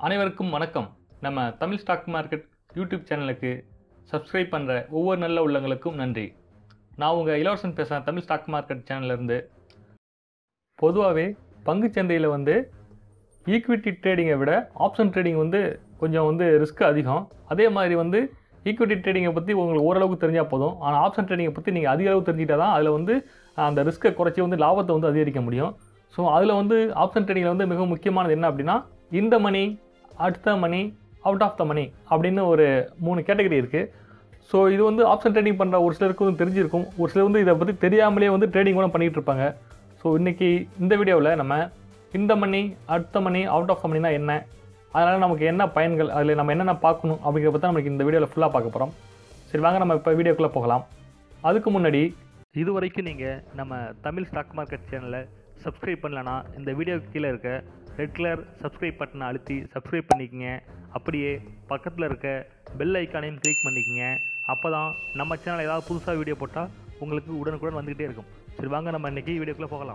அனைவருக்கும் வணக்கம் நம்ம தமிழ் ஸ்டாக் மார்க்கெட் யூடியூப் சேனலுக்கு சப்ஸ்கிரைப் பண்ணுற ஒவ்வொரு நல்ல உள்ளங்களுக்கும் நன்றி நான் உங்கள் இளவரசன் பேசுகிறேன் தமிழ் ஸ்டாக் மார்க்கெட் சேனல்லேருந்து பொதுவாகவே பங்குச்சந்தையில் வந்து ஈக்விட்டி ட்ரேடிங்கை விட ஆப்ஷன் ட்ரேடிங் வந்து கொஞ்சம் வந்து ரிஸ்க் அதிகம் அதே மாதிரி வந்து ஈக்விட்டி ட்ரேடிங்கை பற்றி உங்களுக்கு ஓரளவுக்கு தெரிஞ்சால் போதும் ஆனால் ஆப்ஷன் ட்ரேடிங்கை பற்றி நீங்கள் அதிக அளவு தெரிஞ்சிட்டா தான் அதில் வந்து அந்த ரிஸ்க்கை குறைச்சி வந்து லாபத்தை வந்து அதிகரிக்க முடியும் ஸோ அதில் வந்து ஆப்ஷன் ட்ரேடிங்கில் வந்து மிக முக்கியமானது என்ன அப்படின்னா இந்த மணி அடுத்த மணி அவுட் ஆஃப் த மணி அப்படின்னு ஒரு மூணு கேட்டகரி இருக்குது ஸோ இது வந்து ஆப்ஷன் ட்ரேடிங் பண்ணுற ஒரு சிலருக்கு வந்து தெரிஞ்சிருக்கும் ஒரு சிலர் வந்து இதை பற்றி தெரியாமலே வந்து ட்ரேடிங் கூட பண்ணிகிட்டு இருப்பாங்க ஸோ இன்றைக்கி இந்த வீடியோவில் நம்ம இந்த மணி அடுத்த மணி அவுட் ஆஃப் த மணினா என்ன அதனால் நமக்கு என்ன பயன்கள் அதில் நம்ம என்னென்ன பார்க்கணும் அப்படிங்கிறத பற்றி நமக்கு இந்த வீடியோவில் ஃபுல்லாக பார்க்க போகிறோம் சரி வாங்க நம்ம இப்போ வீடியோக்குள்ளே போகலாம் அதுக்கு முன்னாடி இது வரைக்கும் நீங்கள் நம்ம தமிழ் ஸ்டாக் மார்க்கெட் சேனலை சப்ஸ்கிரைப் பண்ணலனா இந்த வீடியோக்கு கீழே இருக்க ரெட் கலர் சப்ஸ்கிரைப் பட்டனை அழுத்தி சப்ஸ்கிரைப் பண்ணிக்கங்க அப்படியே பக்கத்தில் இருக்க பெல் ஐக்கானையும் கிளிக் பண்ணிக்கங்க அப்போ தான் நம்ம சேனல் ஏதாவது புதுசாக வீடியோ போட்டால் உங்களுக்கு உடனுக்குடன் வந்துக்கிட்டே இருக்கும் சரி வாங்க நம்ம இன்றைக்கி வீடியோக்குள்ளே போகலாம்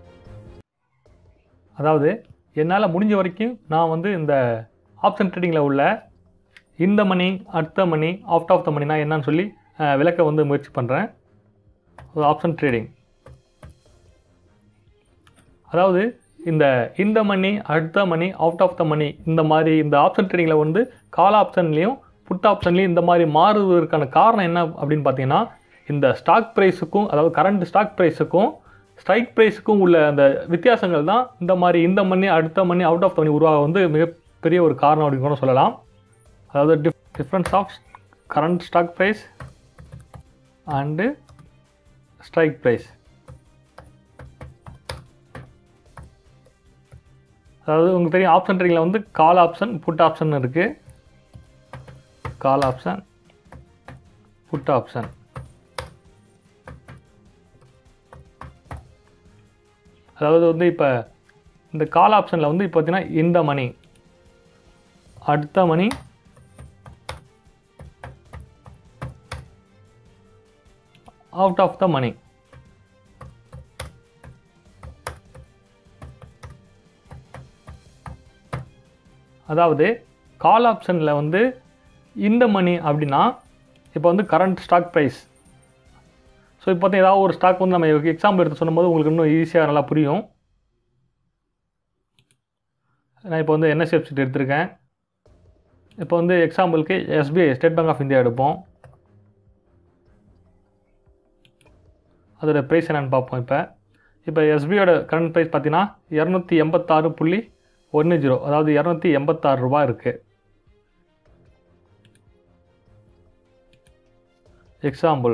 அதாவது என்னால் முடிஞ்ச வரைக்கும் நான் வந்து இந்த ஆப்ஷன் ட்ரேடிங்கில் உள்ள இந்த மணி அடுத்த மணி அவுட் ஆஃப் த மணினா என்னன்னு சொல்லி அஹ், விளக்க வந்து முயற்சி பண்ணுறேன் ஆப்ஷன் ட்ரேடிங் அதாவது இந்த இந்த மணி அடுத்த மணி அவுட் ஆஃப் த மணி இந்த மாதிரி இந்த ஆப்ஷன் ட்ரேடிங்கில் வந்து கால் ஆப்ஷன்லேயும் புட் ஆப்ஷன்லேயும் இந்த மாதிரி மாறுவதற்கான காரணம் என்ன அப்படின்னு பார்த்தீங்கன்னா இந்த ஸ்டாக் ப்ரைஸுக்கும் அதாவது கரண்ட் ஸ்டாக் ப்ரைஸுக்கும் ஸ்ட்ரைக் ப்ரைஸுக்கும் உள்ள அந்த வித்தியாசங்கள் தான் இந்த மாதிரி இந்த மணி அடுத்த மணி அவுட் ஆஃப் த மணி உருவாக வந்து மிகப்பெரிய ஒரு காரணம் அப்படின்னு கூட சொல்லலாம் அதாவது diff difference of current stock price and strike price அதாவது உங்களுக்கு தெரியும் ஆப்ஷன் ட்ரேடிங்கில் வந்து கால் ஆப்ஷன் புட் ஆப்ஷன் இருக்குது கால் ஆப்ஷன் புட் ஆப்ஷன் அதாவது வந்து இப்போ இந்த கால் ஆப்ஷனில் வந்து இப்போ பார்த்தீங்கன்னா இந்த மணி அடுத்த மணி அவுட் ஆஃப் த மணி அதாவது கால் ஆப்ஷனில் வந்து இந்த மணி அப்படின்னா இப்போ வந்து கரண்ட் ஸ்டாக் ப்ரைஸ் ஸோ இப்போ பார்த்தீங்கன்னா ஏதாவது ஒரு ஸ்டாக் வந்து நம்ம எக்ஸாம்பிள் எடுத்து சொல்லும்போது உங்களுக்கு இன்னும் ஈஸியாக நல்லா புரியும் நான் இப்போ வந்து என்எஸ்எஃப் சீட் எடுத்திருக்கேன் இப்போ வந்து எக்ஸாம்பிளுக்கு SBI state bank of India எடுப்போம் அதோட ப்ரைஸ் என்னென்னு பார்ப்போம் இப்போ இப்போ எஸ்பிஐயோட கரண்ட் ப்ரைஸ் பார்த்தீங்கன்னா இரநூத்தி எண்பத்தாறு புள்ளி ஒன்று ஜீரோ அதாவது இரநூத்தி எண்பத்தாறு ரூபா இருக்குது எக்ஸாம்பிள்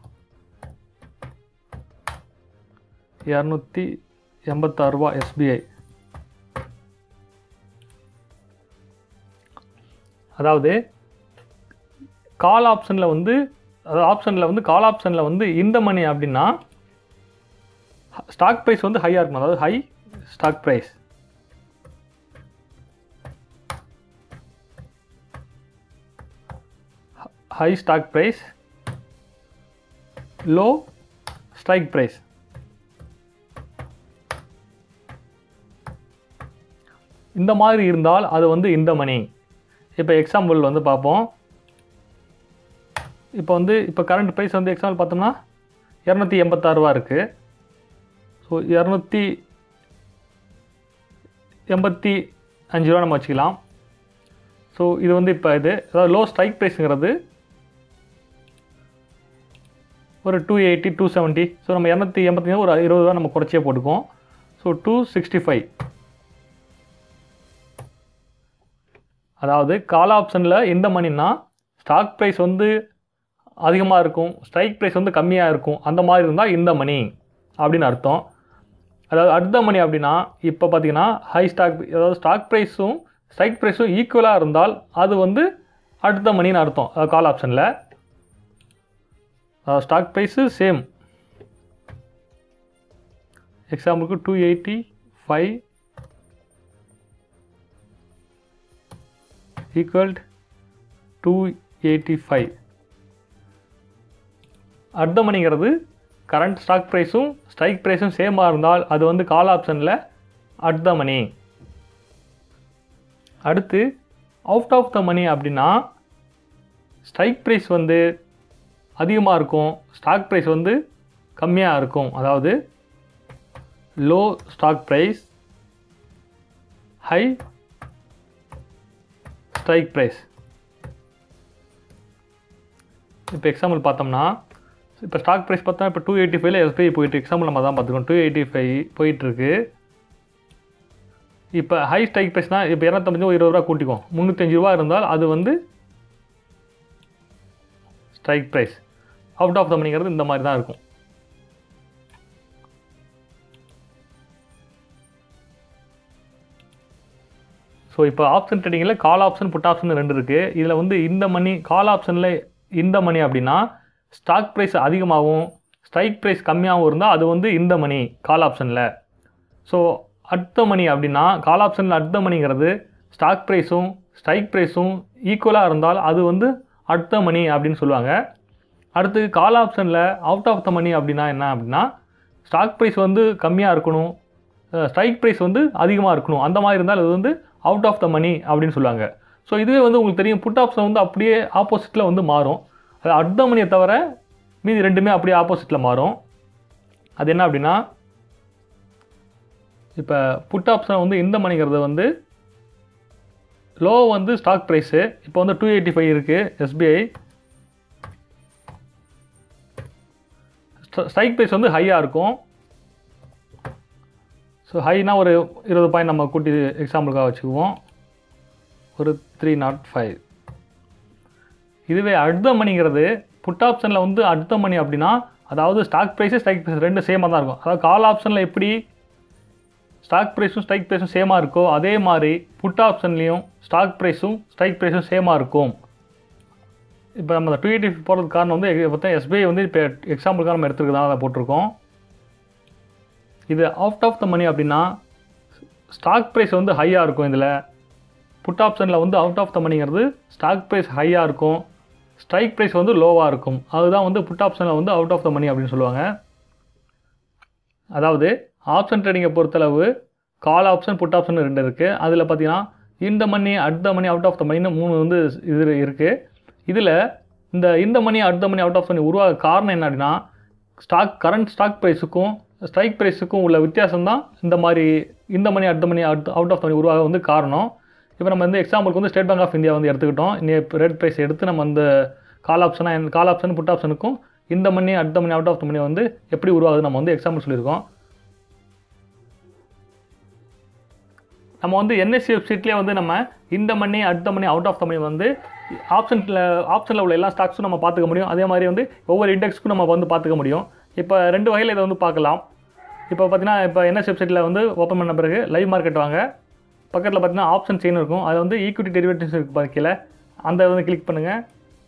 இரநூத்தி எண்பத்தாறு ரூபா எஸ்பிஐ அதாவது கால் ஆப்ஷனில் வந்து அதாவது ஆப்ஷனில் வந்து கால் ஆப்ஷனில் வந்து இந்த மணி அப்படின்னா ஸ்டாக் ப்ரைஸ் வந்து ஹையாக இருக்கும் அதாவது high stock price high stock price low strike price இந்த மாதிரி இருந்தால் அது வந்து இந்த மணி இப்போ எக்ஸாம்பிள் வந்து பார்ப்போம் இப்போ வந்து இப்போ கரண்ட் ப்ரைஸ் வந்து எக்ஸாம்பிள் பார்த்தோம்னா இரநூத்தி எண்பத்தாறுரூவா இருக்குது ஸோ இரநூத்தி எண்பத்தி அஞ்சு ரூபா நம்ம வச்சுக்கலாம் ஸோ இது வந்து இப்போ இது அதாவது லோ ஸ்ட்ரைக் ப்ரைஸுங்கிறது ஒரு two eighty two seventy so நம்ம இரநூத்தி எண்பத்தி ஒரு இருபது ரூபா நம்ம குறைச்சே போட்டுக்குவோம் ஸோ டூ சிக்ஸ்டி ஃபைவ் அதாவது கால் ஆப்ஷனில் எந்த மணின்னா ஸ்டாக் ப்ரைஸ் வந்து அதிகமாக இருக்கும் ஸ்ட்ரைக் ப்ரைஸ் வந்து கம்மியாக இருக்கும் அந்த மாதிரி இருந்தால் இந்த மணி அப்படின்னு அர்த்தம் அதாவது அடுத்த மணி அப்படின்னா இப்போ பார்த்தீங்கன்னா ஹை ஸ்டாக் அதாவது ஸ்டாக் ப்ரைஸும் ஸ்ட்ரைக் ப்ரைஸும் ஈக்குவலாக இருந்தால் அது வந்து அடுத்த மணின்னு அர்த்தம் அதாவது கால் ஆப்ஷனில் ஸ்டாக் ப்ரைஸு சேம் எக்ஸாம்பிளுக்கு two eighty five equalled two eighty five அடுத்த மணிங்கிறது கரண்ட் ஸ்டாக் ப்ரைஸும் ஸ்ட்ரைக் ப்ரைஸும் சேமாக இருந்தால் அது வந்து கால் ஆப்ஷனில் அடுத்த மணி அடுத்து அவுட் ஆஃப் த மணி அப்படின்னா ஸ்ட்ரைக் ப்ரைஸ் வந்து அதிகமாக இருக்கும் ஸ்டாக் ப்ரைஸ் வந்து கம்மியாக இருக்கும் அதாவது low stock price high strike price இப்போ எக்ஸாம்பிள் பார்த்தோம்னா இப்போ ஸ்டாக் ப்ரைஸ் பார்த்தா இப்போ டூ எயிட்டி ஃபைவ்ல எஸ்பிஐ போயிட்டு எக்ஸாம்பிள் நம்ம தான் பார்த்துருக்கோம் டூ எயிட்டி ஃபைவ் போயிட்டுருக்கு இப்போ ஹை ஸ்ட்ரைக் ப்ரைஸ்னால் இப்போ இரநூத்தம்பது இருபது ரூபா கூட்டிக்குவோம் முந்நூற்றஞ்சு ரூபா இருந்தால் அது வந்து strike price out of the மணிங்கிறது இந்த மாதிரி தான் இருக்கும் ஸோ இப்போ ஆப்ஷன் ட்ரேடிங்கில் கால் ஆப்ஷன் புட் ஆப்ஷன் ரெண்டு இருக்குது இதில் வந்து இந்த மணி கால் ஆப்ஷனில் இந்த மணி அப்படின்னா ஸ்டாக் ப்ரைஸ் அதிகமாகவும் ஸ்ட்ரைக் ப்ரைஸ் கம்மியாகவும் இருந்தால் அது வந்து இந்த மணி கால் ஆப்ஷனில் ஸோ அடுத்த மணி அப்படின்னா கால் ஆப்ஷனில் அடுத்த மணிங்கிறது ஸ்டாக் ப்ரைஸும் ஸ்ட்ரைக் ப்ரைஸும் ஈக்குவலாக இருந்தால் அது வந்து அடுத்த மணி அப்படின்னு சொல்லுவாங்க அடுத்து கால் ஆப்ஷனில் அவுட் ஆஃப் த மணி அப்படின்னா என்ன அப்படின்னா ஸ்டாக் ப்ரைஸ் வந்து கம்மியாக இருக்கணும் ஸ்ட்ரைக் ப்ரைஸ் வந்து அதிகமாக இருக்கணும் அந்த மாதிரி இருந்தால் அது வந்து அவுட் ஆஃப் த மணி அப்படின்னு சொல்லுவாங்க ஸோ இதுவே வந்து உங்களுக்கு தெரியும் புட் ஆப்ஷன் வந்து அப்படியே ஆப்போசிட்டில் வந்து மாறும் அது அடுத்த மணியை தவிர மீதி ரெண்டுமே அப்படியே ஆப்போசிட்டில் மாறும் அது என்ன அப்படின்னா இப்போ புட் ஆப்ஷன் வந்து இந்த மணிங்கிறது வந்து லோ வந்து ஸ்டாக் ப்ரைஸு இப்போ வந்து டூ எயிட்டி ஃபைவ் இருக்குது எஸ்பிஐ ஸ்ட்ரைக் ப்ரைஸ் வந்து ஹையாக இருக்கும் ஸோ ஹைனா ஒரு இருபது பாயிண்ட் நம்ம கூட்டி எக்ஸாம்பிளுக்காக வச்சுக்குவோம் ஒரு த்ரீ நாட் ஃபைவ் இதுவே அடுத்த மணிங்கிறது புட் ஆப்ஷனில் வந்து அடுத்த மணி அப்படின்னா அதாவது ஸ்டாக் ப்ரைஸு ஸ்ட்ரைக் ப்ரைஸ் ரெண்டு சேமாக தான் இருக்கும் அதாவது கால் ஆப்ஷனில் எப்படி ஸ்டாக் ப்ரைஸும் ஸ்ட்ரைக் ப்ரைஸும் சேமாக இருக்கோ அதே மாதிரி புட் ஆப்ஷன்லேயும் ஸ்டாக் ப்ரைஸும் ஸ்ட்ரைக் ப்ரைஸும் சேமாக இருக்கும் இப்போ நம்ம டூ எயிட்டி போகிறதுக்கு காரணம் வந்து பார்த்தா எஸ்பிஐ வந்து இப்போ எக்ஸாம்பிளுக்காக நம்ம எடுத்துருக்கதான் அதை போட்டிருக்கோம் இது அவுட் ஆஃப் த மணி அப்படின்னா ஸ்டாக் ப்ரைஸ் வந்து ஹையாக இருக்கும் இதில் புட் ஆப்ஷனில் வந்து அவுட் ஆஃப் த மணிங்கிறது ஸ்டாக் ப்ரைஸ் ஹையாக இருக்கும் ஸ்ட்ரைக் ப்ரைஸ் வந்து லோவாக இருக்கும் அதுதான் வந்து புட் ஆப்ஷனில் வந்து அவுட் ஆஃப் த மணி அப்படின்னு சொல்லுவாங்க அதாவது ஆப்ஷன் ட்ரேடிங்கை பொறுத்தளவு கால் ஆப்ஷன் புட் ஆப்ஷன் ரெண்டு இருக்குது அதில் பார்த்தீங்கன்னா இந்த மணி அடுத்த மணி அவுட் ஆஃப் த மணின்னு மூணு வந்து இது இருக்குது இதில் இந்த இந்த மணி அடுத்த மணி அவுட் ஆஃப் மணி உருவாக காரணம் என்ன அப்படின்னா ஸ்டாக் கரண்ட் ஸ்டாக் ப்ரைஸுக்கும் ஸ்ட்ரைக் ப்ரைஸுக்கும் உள்ள வித்தியாசம் தான் இந்த மாதிரி இந்த மணி அடுத்த money out out of money உருவாக வந்து காரணம் இப்போ நம்ம வந்து எக்ஸாம்பிளுக்கு வந்து ஸ்டேட் பேங்க் ஆஃப் இந்தியா வந்து எடுத்துக்கிட்டோம் இன்னைக்கு ரேட் ப்ரைஸ் எடுத்து நம்ம அந்த கால் ஆப்ஷனாக கால் ஆப்ஷன் புட் ஆப்ஷனுக்கும் இந்த மணி அடுத்த மணி அவுட் ஆஃப் த மணி வந்து எப்படி உருவாகுது நம்ம வந்து எக்ஸாம்பிள் சொல்லியிருக்கோம் நம்ம வந்து என்எஸ்சி வெப்சைட்லேயே வந்து நம்ம இந்த மணி அடுத்த மணி அவுட் ஆஃப் த மணி வந்து ஆப்ஷனில் ஆப்ஷனில் உள்ள எல்லா ஸ்டாக்ஸும் நம்ம பார்த்துக்க முடியும் அதே மாதிரி வந்து ஒவ்வொரு இண்டெக்ஸ்க்கும் நம்ம வந்து பார்த்துக்க முடியும் இப்போ ரெண்டு வகையில் இதை வந்து பார்க்கலாம் இப்போ பார்த்தீங்கன்னா இப்போ என்எஸ் வெப்சைட்டில் வந்து ஓப்பன் பண்ண பிறகு லைவ் மார்க்கெட் வாங்க பக்கத்தில் பார்த்தீங்கன்னா ஆப்ஷன் செயின் இருக்கும் அது வந்து ஈக்விட்டி டெரிவேட்டிவ்ஸ் இருக்குது பாரு கீழே அந்த வந்து கிளிக் பண்ணுங்கள்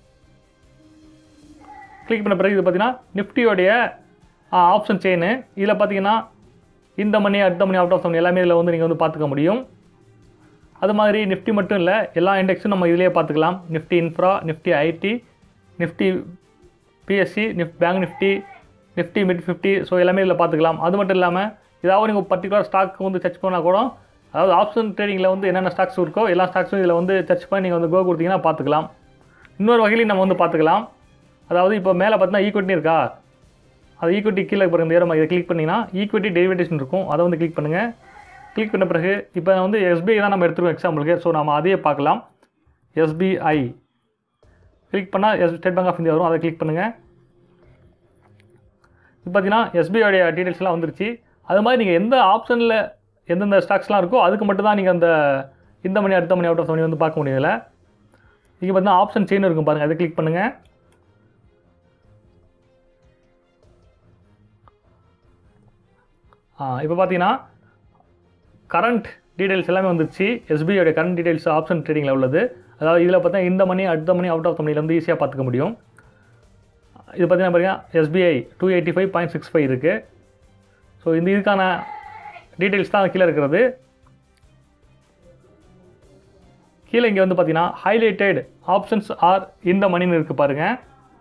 கிளிக் பண்ண பிறகு இது பார்த்தீங்கன்னா நிஃப்டியோடைய ஆப்ஷன் செயின் இதில் பார்த்தீங்கன்னா இந்த மணி அடுத்த மணி அவுட் ஆஃப் மணி எல்லாமே இதில் வந்து நீங்கள் வந்து பார்த்துக்க முடியும் அது மாதிரி நிஃப்டி மட்டும் இல்லை எல்லா இண்டெக்ஸும் நம்ம இதிலேயே பார்த்துக்கலாம் Nifty infra Nifty IT Nifty PSE Nif bank Nifty Nifty mid fifty so எல்லாமே இதில் பார்த்துக்கலாம் அது மட்டும் இல்லாமல் ஏதாவது நீங்கள் பர்டிகுலர் ஸ்டாக் வந்து சர்ச் பண்ணால் கூட அதாவது ஆப்ஷன் ட்ரேடிங்கில் வந்து என்னென்ன ஸ்டாக்ஸ் இருக்கோ எல்லா ஸ்டாக்ஸும் இதில் வந்து சர்ச் பண்ணி நீங்கள் வந்து கோ கொடுத்தீங்கன்னா பார்த்துக்கலாம் இன்னொரு வகையிலையும் நம்ம வந்து பார்த்துக்கலாம் அதாவது இப்போ மேலே பார்த்தீங்கன்னா ஈக்விட்டி இருக்கா அது ஈக்விட்டி கீழே பாருங்க இந்த இதை கிளிக் பண்ணிங்கன்னா ஈக்விட்டி டெரிவேட்டிவ்ஸ் இருக்கும் அதை வந்து கிளிக் பண்ணுங்கள் கிளிக் பண்ண பிறகு இப்போ வந்து எஸ்பிஐ தான் நம்ம எடுத்துருவோம் எக்ஸாம்பிளுக்கு ஸோ நம்ம அதையே பார்க்கலாம் எஸ்பிஐ கிளிக் பண்ணால் S state bank of India வரும் அதை கிளிக் பண்ணுங்கள் இப்போ பார்த்தீங்கன்னா எஸ்பிஐடைய டீட்டெயில்ஸ்லாம் வந்துருச்சு அது மாதிரி நீங்கள் எந்த ஆப்ஷனில் எந்தெந்த ஸ்டாக்ஸ்லாம் இருக்கோ அதுக்கு மட்டும் தான் நீங்கள் அந்த இந்த மணி அடுத்த மணி அவுட் ஆஃப் மணி வந்து பார்க்க முடியல இங்கே பார்த்தீங்கன்னா ஆப்ஷன் செயின் இருக்கும் பாருங்கள் அதை கிளிக் பண்ணுங்கள் இப்போ பார்த்தீங்கன்னா கரண்ட் டீடைல்ஸ் எல்லாமே வந்துருச்சு எஸ்பிஐயோட கரண்ட் டீடைல்ஸ் ஆப்ஷன் ட்ரேடிங்கில் உள்ளது அதாவது இதில் பார்த்தா இந்த மணி அடுத்த மணி அவுட் ஆஃப் மணியில் வந்து ஈஸியாக பார்த்துக்க முடியும் இது பார்த்தீங்கன்னா பாருங்க SBI two eighty five point six five இருக்குது ஸோ இந்த இதுக்கான டீட்டெயில்ஸ் தான் கீழே இருக்கிறது கீழே இங்கே வந்து பார்த்தீங்கன்னா ஹைலைட்டட் ஆப்ஷன்ஸ் ஆர் இந்த மணின்னு இருக்குது பாருங்கள்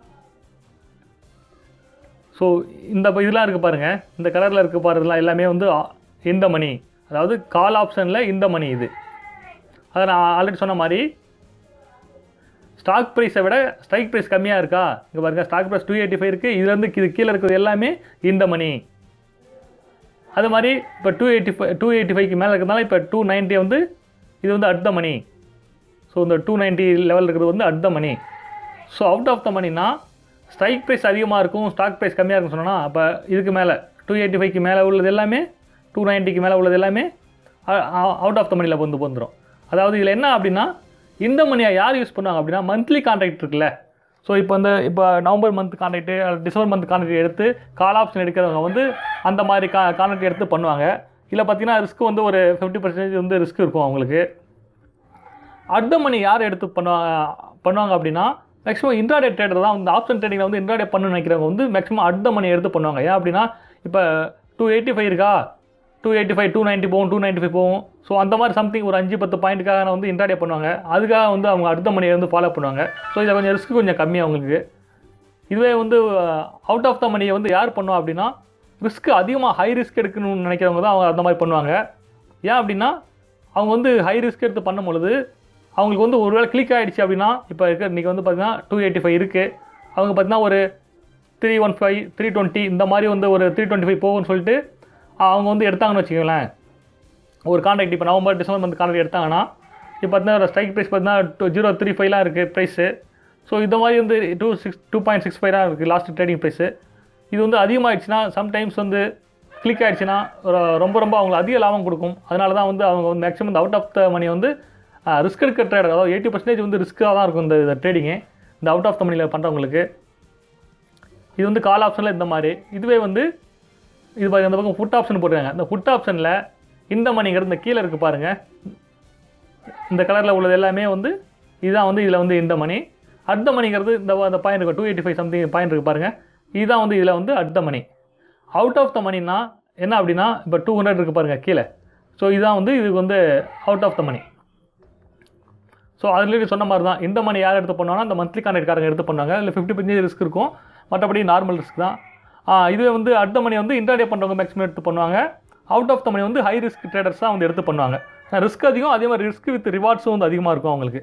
ஸோ இந்த இதெல்லாம் இருக்குது பாருங்கள் இந்த கலரில் இருக்க பாருலாம் எல்லாமே வந்து ஆ- இந்த மணி அதாவது கால் ஆப்ஷனில் இந்த மணி இது அதை நான் ஆல்ரெடி சொன்ன மாதிரி ஸ்டாக் ப்ரைஸை விட ஸ்ட்ரைக் ப்ரைஸ் கம்மியாக இருக்கா இங்கே பாருங்க stock price two eighty five இருக்குது இதுலேருந்து இது கீழே இருக்கிறது எல்லாமே இந்த மணி அது மாதிரி இப்போ two eighty five two eighty ஃபைவ்க்கு மேலே இருக்கிறதுனால இப்போ டூ நைன்ட்டி வந்து இது வந்து அட் த மணி ஸோ இந்த டூ நைன்ட்டி லெவல் இருக்கிறது வந்து at the money so out of the மணினா ஸ்ட்ரைக் ப்ரைஸ் அதிகமாக இருக்கும் ஸ்டாக் ப்ரைஸ் கம்மியாக இருக்குன்னு சொன்னோன்னா அப்போ இதுக்கு மேலே டூ எயிட்டி ஃபைவ்க்கு மேலே உள்ளது எல்லாமே டூ நைன்ட்டிக்கு மேலே உள்ளது எல்லாமே அவுட் ஆஃப் த மணியில் வந்து வந்துடும் அதாவது இதில் என்ன அப்படின்னா இந்த மணியை யார் யூஸ் பண்ணுவாங்க அப்படின்னா மந்த்லி கான்ட்ராக்ட் இருக்குல்ல ஸோ இப்போ இந்த இப்போ November month contract December month contract எடுத்து கால் ஆப்ஷன் எடுக்கிறவங்க வந்து அந்த மாதிரி கா கான்ட்ராக்ட் எடுத்து பண்ணுவாங்க இதில் பார்த்தீங்கன்னா ரிஸ்க் வந்து ஒரு ஃபிஃப்டி பர்சன்டேஜ் வந்து ரிஸ்க் இருக்கும் அவங்களுக்கு அடுத்த மணி யார் எடுத்து பண்ணுவாங்க பண்ணுவாங்க அப்படின்னா மேக்ஸிமம் இன்ட்ராடே ட்ரேடர் தான் இந்த ஆப்ஷன் ட்ரேடிங்கில் வந்து இன்ட்ராடே பண்ணணும்னு நினைக்கிறவங்க வந்து மேக்ஸிமம் அடுத்த மணி எடுத்து பண்ணுவாங்க ஏன் அப்படின்னா இப்போ டூ எயிட்டி ஃபைவ் இருக்கா two eighty five two ninety போகும் டூ நைன்ட்டி ஃபைவ் போகும் ஸோ அந்த மாதிரி சம்திங் ஒரு அஞ்சு பத்து பாயிண்ட்டுக்காக வந்து இன்ட்ராடே பண்ணுவாங்க அதுக்காக வந்து அவங்க அடுத்த மணியை வந்து ஃபாலோ பண்ணுவாங்க ஸோ இதில் கொஞ்சம் ரிஸ்க் கொஞ்சம் கம்மி அவங்களுக்கு இதுவே வந்து அவுட் ஆஃப் த மணியை வந்து யார் பண்ணுவா அப்படின்னா ரிஸ்க் அதிகமாக ஹை ரிஸ்க் எடுக்கணும்னு நினைக்கிறவங்க தான் அவங்க அந்த மாதிரி பண்ணுவாங்க ஏன் அப்படின்னா அவங்க வந்து ஹை ரிஸ்க் எடுத்து பண்ணும் பொழுது அவங்களுக்கு வந்து ஒருவேளை கிளிக் ஆகிடுச்சு அப்படின்னா இப்போ இருக்க இன்றைக்கி வந்து பார்த்தீங்கன்னா டூ எயிட்டி ஃபைவ் இருக்குது அவங்க பார்த்தீங்கன்னா ஒரு three one five three twenty இந்த மாதிரி வந்து ஒரு த்ரீ டுவெண்ட்டி ஃபைவ் போகும்னு சொல்லிட்டு அவங்க வந்து எடுத்தாங்கன்னு வச்சுக்கோங்களேன் ஒரு கான்ட்ராக்ட் இப்போ நவம்பர் டிசம்பர் மந்த் கான்ட்ராக்ட் எடுத்தாங்கன்னா இப்போ பார்த்தீங்கன்னா ஸ்ட்ரைக் ப்ரைஸ் பார்த்தீங்கன்னா டூ ஜீரோ த்ரீ ஃபைவ்லாம் இருக்குது ப்ரைஸு ஸோ இந்த மாதிரி வந்து two six two point six five தான் இருக்குது லாஸ்ட் ட்ரேடிங் ப்ரைஸு இது வந்து அதிகமாகிடுச்சுன்னா சம்டைம்ஸ் வந்து கிளிக் ஆகிடுச்சுன்னா ரொம்ப ரொம்ப அவங்களுக்கு அதிக லாபம் கொடுக்கும் அதனால தான் வந்து அவங்க வந்து மேக்ஸிமம் இந்த அவுட் ஆஃப் த மணி வந்து ரிஸ்க் எடுக்க ட்ரேடர் அதாவது எயிட்டி பர்சன்டேஜ் வந்து ரிஸ்க்காக தான் இருக்கும் இந்த ட்ரேடிங்கு இந்த அவுட் ஆஃப் த மணியில் பண்ணுறவங்களுக்கு இது வந்து கால் ஆப்ஷனில் இந்த மாதிரி இதுவே வந்து இது பாருங்க இந்த பக்கம் ஃபுட் ஆப்ஷன் போட்டுருக்காங்க இந்த ஃபுட் ஆப்ஷனில் இந்த மணிங்கிறது இந்த கீழே இருக்குது பாருங்கள் இந்த கலரில் உள்ளது எல்லாமே வந்து இதுதான் வந்து இதில் வந்து இந்த மணி அடுத்த மணிங்கிறது இந்த அந்த பாயிண்ட் இருக்கும் two eighty five something point இருக்குது பாருங்கள் இதுதான் வந்து இதில் வந்து அடுத்த மணி அவுட் ஆஃப் த மணினா என்ன அப்படின்னா இப்போ டூ ஹண்ட்ரட் இருக்குது பாருங்கள் கீழே ஸோ இதுதான் வந்து இதுக்கு வந்து out of the money so அதுலேயே சொன்ன மாதிரி தான் இந்த மணி யார் எடுத்து பண்ணுவாங்கன்னா அந்த மந்த்லி கான்ட்ராக்ட்காரங்க எடுத்து பண்ணுவாங்க இல்லை ஃபிஃப்டி பர்சன்டேஜ் ரிஸ்க் இருக்கும் மற்றபடி நார்மல் ரிஸ்க் தான் இதுவே வந்து அடுத்த மணி வந்து இன்டர்டே பண்ணுறவங்க மேக்ஸிமம் எடுத்து பண்ணுவாங்க அவுட் ஆஃப் த மணி வந்து ஹை ரிஸ்க் ட்ரேடர்ஸ் தான் வந்து எடுத்து பண்ணுவாங்க ரிஸ்க் அதிகம் அதே மாதிரி ரிஸ்க் வித் ரிவார்ட்ஸும் வந்து அதிகமாக இருக்கும் அவங்களுக்கு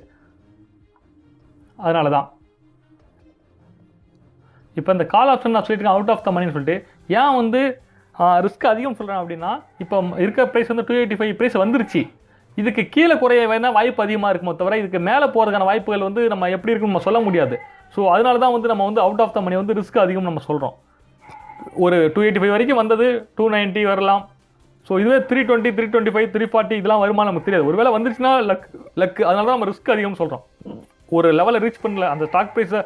அதனால தான் இப்போ இந்த கால் ஆப்ஷன் நான் சொல்லிட்டு அவுட் ஆஃப் த மணின்னு சொல்லிட்டு ஏன் வந்து ரிஸ்க் அதிகம் சொல்கிறேன் அப்படின்னா இப்போ இருக்க ப்ரைஸ் வந்து டூ எயிட்டி ஃபைவ் ப்ரைஸ் வந்துருச்சு இதுக்கு கீழே குறைய வேணால் வாய்ப்பு அதிகமாக இருக்குமோ தவிர இதுக்கு மேலே போகிறதுக்கான வாய்ப்புகள் வந்து நம்ம எப்படி இருக்குன்னு நம்ம சொல்ல முடியாது ஸோ அதனால தான் வந்து நம்ம வந்து அவுட் ஆஃப் த மணி வந்து ரிஸ்க் அதிகம் நம்ம சொல்கிறோம் ஒரு டூ எயிட்டி ஃபைவ் வரைக்கும் வந்தது டூ நைன்ட்டி வரலாம் ஸோ இதுவே three twenty three twenty five three forty இதெல்லாம் வருமா நமக்கு தெரியாது ஒருவேளை வந்துச்சுன்னா லக் லக் அதனால தான் நம்ம ரிஸ்க் அதிகம்னு சொல்கிறோம் ஒரு லெவலை ரீச் பண்ணல அந்த ஸ்டாக் ப்ரைஸை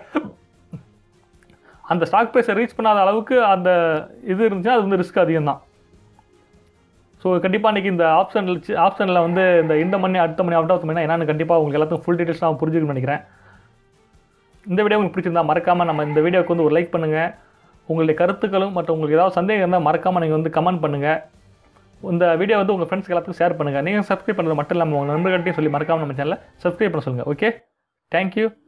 அந்த ஸ்டாக் ப்ரைஸை ரீச் பண்ணாத அளவுக்கு அந்த இது இருந்துச்சுன்னா அது வந்து ரிஸ்க் அதிகம் தான் ஸோ கண்டிப்பாக இன்றைக்கி இந்த ஆப்ஷன் ஆப்ஷனில் வந்து இந்த இந்த மணி அடுத்த மணி அவுட் ஆஃப் மணி என்னன்னு கண்டிப்பாக உங்களுக்கு எல்லாத்துக்கும் ஃபுல் டீட்டெயில்ஸ் நான் புரிஞ்சுக்கணும்னு நினைக்கிறேன் இந்த வீடியோ உங்களுக்கு பிடிச்சிருந்தா மறக்காமல் நம்ம இந்த வீடியோக்கு வந்து ஒரு லைக் பண்ணுங்கள் உங்களுடைய கருத்துக்களும் மற்றும் உங்களுக்கு ஏதாவது சந்தேகம் இருந்தால் மறக்காமல் நீங்கள் வந்து கமெண்ட் பண்ணுங்கள் இந்த வீடியோ வந்து உங்கள் ஃப்ரெண்ட்ஸ்க்கு எல்லாத்துக்கும் ஷேர் பண்ணுங்கள் நீங்கள் சப்ஸ்கிரைப் பண்ணுறது மட்டும் இல்லாமல் உங்கள் நண்பர்கள்ட்டையும் சொல்லி மறக்காமல் நம்ம சேனலை சப்ஸ்கிரைப் பண்ண சொல்லுங்கள் ஓகே தேங்க்யூ